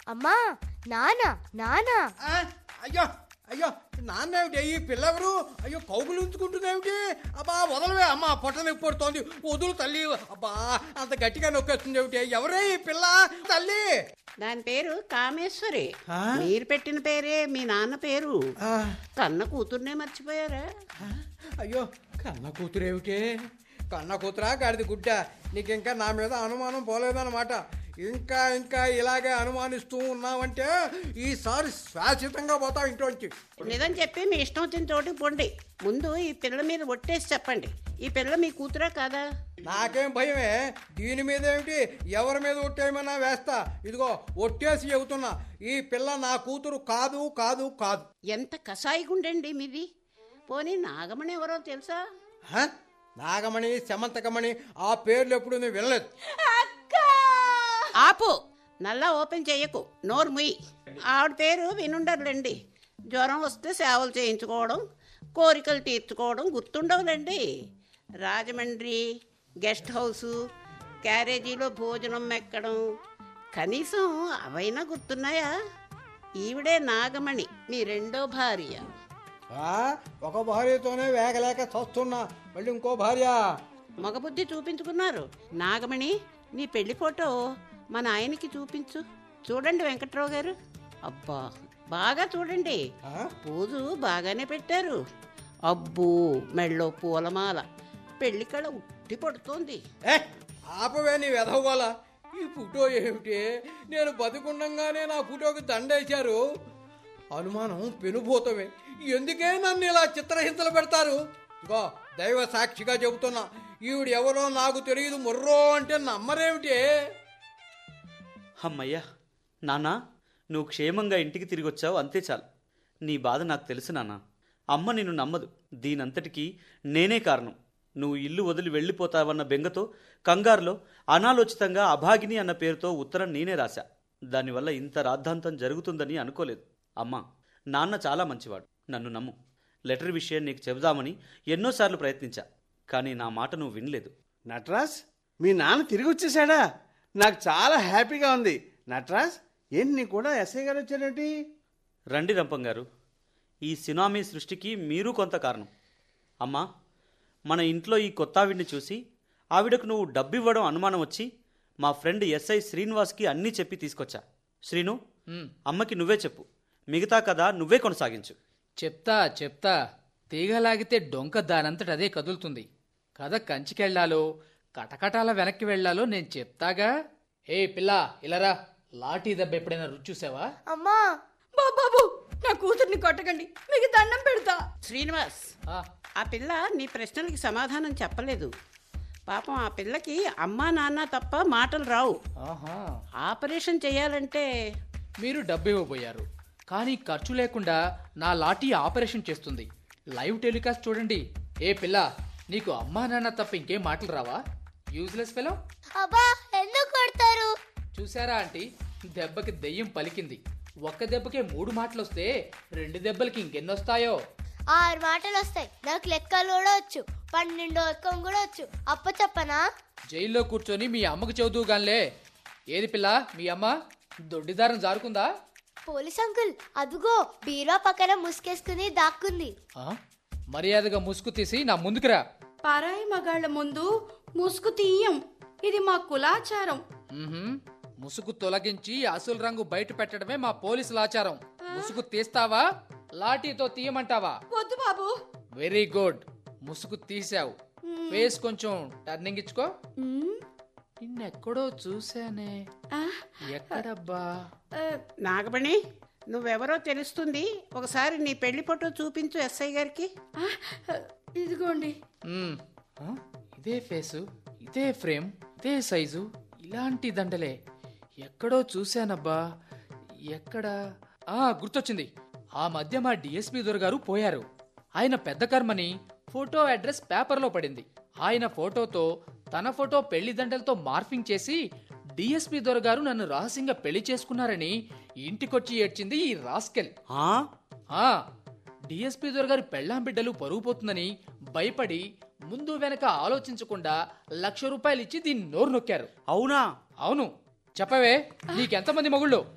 అమ్మా నానా నానా ఆ, అయ్యో అయ్యో నాన్నేమిటి ఈ పిల్లెవరు అయ్యో కౌగులు ఉంచుకుంటుందేమిటి అబ్బా వదలవే అమ్మ పొట్ట నొప్పి పడుతోంది వదులు తల్లి అబ్బా అంత గట్టిగా నొక్కేస్తుంది ఏమిటి ఎవరే ఈ పిల్ల తల్లి దాని పేరు కామేశ్వరి ఆ? మీరు పెట్టిన పేరే మీ నాన్న పేరు ఆ, కన్న కూతుర్నే మర్చిపోయారా అయ్యో కన్న కూతురేమిటి కన్న కూతురా గాడిది గుడ్డ నీకు ఇంకా నా మీద అనుమానం పోలేదన్నమాట ఇంకా ఇంకా ఇలాగే అనుమానిస్తూ ఉన్నావంటే ఈసారి శాశ్వతంగా పోతావు ఇంట్లోంచి నిజం చెప్పి మీ ఇష్టం వచ్చిన చోటుకి పొండి ముందు ఈ పిల్ల మీద ఒట్టేసి చెప్పండి ఈ పిల్ల మీ కూతురా కాదా నాకేం భయమే దీని మీద ఏమిటి ఎవరి మీద ఒట్టేయమన్నా వేస్తా ఇదిగో ఒట్టేసి చెబుతున్నా ఈ పిల్ల నా కూతురు కాదు కాదు కాదు ఎంత కషాయి గుండండి మీది పోనీ నాగమణి ఎవరో తెలుసా హ? నాగమణి శమంతకమణి ఆ పేర్లు ఎప్పుడు నేను వినలేదు ఆపు నల్లా ఓపెన్ చెయ్యకు నోరు ముయ్యి ఆవిడ పేరు వినుండర్లేండి జ్వరం వస్తే సేవలు చేయించుకోవడం కోరికలు తీర్చుకోవడం గుర్తుండవులండి రాజమండ్రి గెస్ట్ హౌసు క్యారేజీలో భోజనం మెక్కడం కనీసం అవైనా గుర్తున్నాయా ఈవిడే నాగమణి మీ రెండో భార్య ఆ, ఒక భార్యతోనే వేగలేక చస్తున్నా మళ్ళీ ఇంకో భార్య మగబుద్ధి చూపించుకున్నారు నాగమణి నీ పెళ్లి ఫోటో మా నాయనకి చూపించు చూడండి వెంకట్రావు గారు అబ్బా బాగా చూడండి ఆ? పూజు బాగానే పెట్టారు అబ్బో మెళ్ళో పూలమాల పెళ్లి కళ ఉట్టి పడుతోంది ఏ ఆపవే నీ వెధవాల ఈ ఫోటో ఏమిటి నేను బతికుండంగానే నా ఫోటోకి దండేశారు అనుమానం పెనుభూతమే ఎందుకే నన్ను ఇలా చిత్రహింసలు పెడతారు ఇగో దైవ సాక్షిగా చెబుతున్నా ఈవిడ ఎవరో నాకు తెలియదు ముర్రో అంటే నమ్మరేమిటి అమ్మయ్యా నాన్నా నువ్వు క్షేమంగా ఇంటికి తిరిగి వచ్చావు అంతే చాలు నీ బాధ నాకు తెలుసు నాన్న అమ్మ నిన్ను నమ్మదు దీనంతటికీ నేనే కారణం నువ్వు ఇల్లు వదిలి వెళ్ళిపోతావన్న బెంగతో కంగారులో అనాలోచితంగా అభాగిని అన్న పేరుతో ఉత్తరం నేనే రాశా దానివల్ల ఇంత రాద్ధాంతం జరుగుతుందని అనుకోలేదు అమ్మా నాన్న చాలా మంచివాడు నన్ను నమ్ము లెటర్ విషయం నీకు చెబుదామని ఎన్నోసార్లు ప్రయత్నించా కానీ నా మాట నువ్వు వినలేదు నటరాజ్ మీ నాన్న తిరిగి వచ్చేసాడా నాకు చాలా హ్యాపీగా ఉంది నటరాజ్ ఏంటి నీ కూడా ఎస్ఐ గారు వచ్చారేంటి రండి రంపం గారు ఈ సునామీ సృష్టికి మీరు కొంత కారణం అమ్మా మన ఇంట్లో ఈ కొత్తావిడిని చూసి ఆవిడకు నువ్వు డబ్బివ్వడం అనుమానం వచ్చి మా ఫ్రెండ్ ఎస్ఐ శ్రీనివాస్కి అన్నీ చెప్పి తీసుకొచ్చా శ్రీను అమ్మకి నువ్వే చెప్పు మిగతా కథ నువ్వే కొనసాగించు చెప్తా చెప్తా తీగలాగితే డొంక దానంతట అదే కదులుతుంది కథ కంచికెళ్లాలో కటకటాల వెనక్కి వెళ్ళాలో నేను చెప్తాగా ఏ పిల్ల ఇలారా లాఠీ దెబ్బ ఎప్పుడైనా రుచి చూసావా అమ్మా బాబాబు నా కూతుర్ని కొట్టకండి మీకు దండం పెడతా శ్రీనివాస్ ఆ, ఆ పిల్ల నీ ప్రశ్నలకి సమాధానం చెప్పలేదు పాపం ఆ పిల్లకి అమ్మా నాన్న తప్ప మాటలు రావు ఆహా ఆపరేషన్ చేయాలంటే మీరు డబ్బు ఇవ్వబోయారు కానీ ఖర్చు లేకుండా నా లాఠీ ఆపరేషన్ చేస్తుంది లైవ్ టెలికాస్ట్ చూడండి ఏ పిల్ల నీకు అమ్మా నాన్న తప్ప ఇంకేం మాటలు రావా యూజ్లెస్ ఫెలో అబ్బా ఎందుకు కొడతారు చూసారా ఆంటీ దెబ్బకి దెయ్యం పలికింది ఒక్క దెబ్బకే మూడు మాటలు వస్తే రెండు దెబ్బలకి ఇంకెన్నొస్తాయో ఆరు మాటలు వస్తాయి నాకు లెక్కలు కూడా వచ్చు పన్నెండు ఎక్కం కూడా వచ్చు అప్ప చెప్పనా జైల్లో కూర్చొని మీ అమ్మకు చదువుగాన్లే ఏది పిల్ల మీ అమ్మ దొడ్డిదారం జారుకుందా పోలీస్ అంకుల్ అదుగో బీరో పక్కన ముసుకేసుకుని దాక్కుంది ఆ? మర్యాదగా ముసుగు తీసి నా ముందుకురా పరాయి మగాళ్ళ ముందు ముసుగు తీయం ఇది మా కులాచారం మ్మ్హ్మ్. ముసుగు తొలగించి అసలు రంగు బయట పెట్టడమే మా పోలీసుల ఆచారం ముసుగు తీస్తావా లాఠీతో తీయమంటావా వద్దు బాబు వెరీ గుడ్ ముసుగు తీసావు ఫేస్ కొంచెం టర్నింగ్ ఇచ్చుకో మ్మ్. నిన్నెక్కడో చూసానే ఆ, ఎక్కడబ్బా ఆ, నాగమణి నువ్వెవరో తెలుస్తుంది ఒకసారి నీ పెళ్లి ఫోటో చూపించు ఎస్ఐ గారికి ఆ, ఇదిగోండి మ్మ్. ఆ? ఇదే ఫేసు ఇదే ఫ్రేమ్ ఇదే సైజు ఇలాంటి దండలే ఎక్కడో చూశానబ్బా ఎక్కడ ఆ గుర్తొచ్చింది ఆ మధ్య మా డిఎస్పి దొరగారు పోయారు ఆయన పెద్ద కర్మని ఫోటో అడ్రస్ పేపర్లో పడింది ఆయన ఫోటోతో తన ఫోటో పెళ్లి దండలతో మార్ఫింగ్ చేసి డిఎస్పి దొరగారు నన్ను రహస్యంగా పెళ్లి చేసుకున్నారని ఇంటికొచ్చి ఏడ్చింది ఈ రాస్కెల్ ఆ? ఆ డిఎస్పీ దొరగారి పెళ్ళాం బిడ్డలు పరుగు పోతుందని భయపడి ముందు వెనక ఆలోచించకుండా లక్ష రూపాయలు ఇచ్చి దీన్ని నోరు నొక్కారు అవునా అవును చెప్పవే నీకెంతమంది మొగుళ్ళు